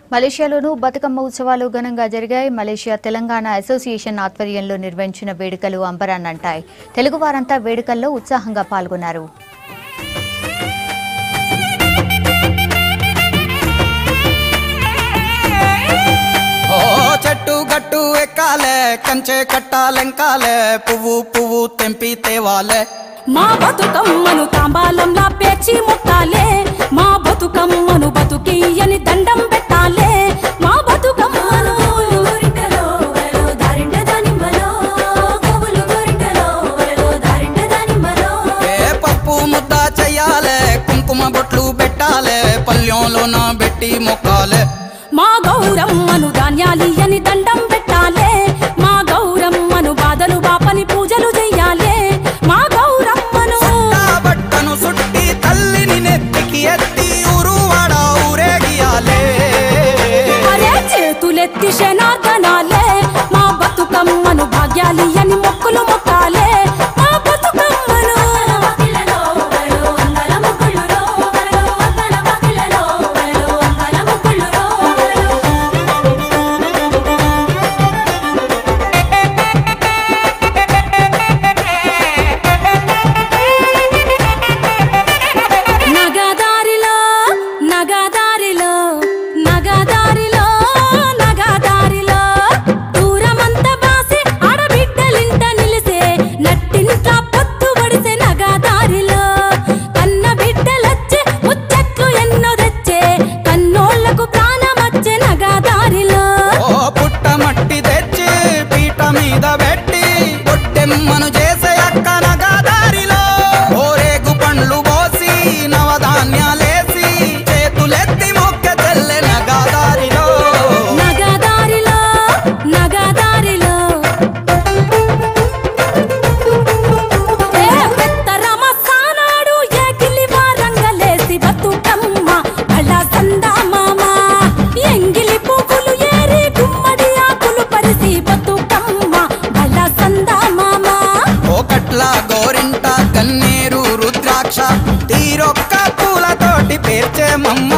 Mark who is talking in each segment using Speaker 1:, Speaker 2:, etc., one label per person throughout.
Speaker 1: మలేషియాలోనూ బతుకమ్మ ఉత్సవాలు ఘనంగా జరిగాయి మలేషియా తెలంగాణ అసోసియేషన్ ఆధ్వర్యంలో నిర్వహించిన వేడుకలు అంబరాన్నంటాయి తెలుగు వారంతా వేడుకల్లో ఉత్సాహంగా పాల్గొన్నారు
Speaker 2: ఓ చెట్టు గట్టు ఎక్కాలే కంచె కట్టాలెంకాలే పువ్వు పువ్వు తెంపి తేవాలే
Speaker 3: మా బతుకమ్మను తాంబాలంలా పేర్చి ముట్టాలే మా బతుకమ్మను బతుకియ్యని దండం పెట్టాలే మా బతుకమ్మను
Speaker 2: ఏ పప్పు ముద్ద చెయ్యాలే కుంకుమ బొట్లు పెట్టాలే పల్లెంలోన పెట్టి మొక్కాలే
Speaker 3: మా గౌరమ్మను ధాన్యాలియ్యని దండం పెట్టాలే మా గౌరమ్మను బాధలు బాపని పూజలు చెయ్యాలే మా గౌరమ్మను
Speaker 2: ఆ బట్టను సుట్టి తల్లిని నెత్తికి ఎత్తి ఊరువాడ ఊరేగియాలే
Speaker 3: అరే చేతులెత్తి శనార్దనాలే మా బతుకమ్మను భాగ్యాలియని మొక్కులు మొక్కాలే మా బతుకమ్మను నగదారిలో నగదారిలో నగదారిలో నగదారిలో దూరమంత బాసి ఆడబిడ్డలింట నిలిసే నట్టింట్ల పొత్తు పడిసే నగదారిలో కన్న బిడ్డలొచ్చే ముచ్చట్లు ఎన్నో తెచ్చే కన్నోళ్లకు ప్రాణమచ్చే నగదారిలో
Speaker 2: ఓ పుట్ట మట్టి తెచ్చి పీట మీద పెట్టి పొట్టెమ్మను చేసే అక్కన దారిలో ఓరేగు పండ్లు పోసి నవధాన్యాలేసి చేతులెత్తి మొక్క తెల్లెన దారిలో
Speaker 3: నగదారిలో నగదారిలో ఏ పెత్తరమ సానాడు ఏకిలి వారంగలేసి బతుకమ్మ బళ్ళ సందా మామ ఎంగిలి పువ్వులు ఏరి గుమ్మడి ఆకులు పరిసి బతుకమ్మ బళ్ళ సందా మామ
Speaker 2: ఓ కట్ల గోరింట కన్నీరు రుద్రాక్ష తీరొక్క పూలతోటి పేర్చే మమ్మ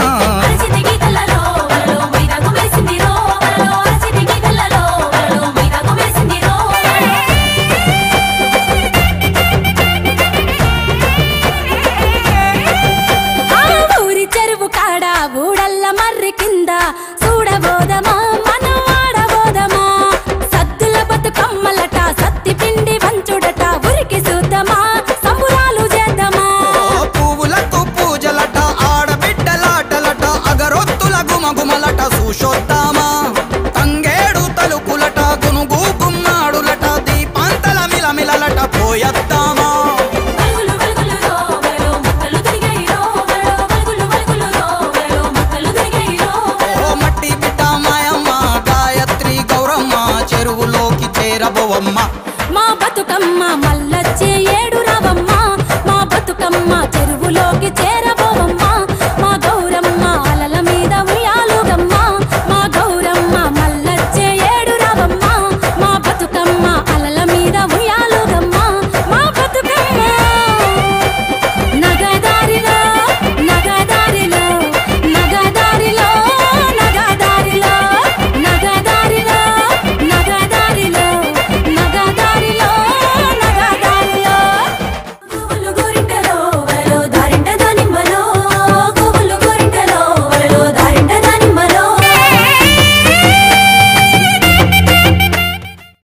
Speaker 3: ఆ ఊరి చెరువు కాడ ఊడల్ల మర్రి కింద చూడబోదమా మనం ఆడబోదమా సద్దుల బతుకమ్మలట సత్తి పిండి వంచుడట ఉరికి చూద్దామా సంబురాలు చేద్దామా
Speaker 2: ఓ పువ్వులకు పూజలట ఆడబిడ్డలాటలట అగరొత్తుల గుమగుమలట సూషోద్దామా తంగేడు తలుపులట గునుగు గుమ్మాడులట దీపాంతల మిలమిలలట పోయొద్దామా ఓ మట్టి బిడ్డ మాయమ్మ గాయత్రి గౌరమ్మ చెరువులోకి చేరబోవమ్మ
Speaker 3: మా బతుకమ్మ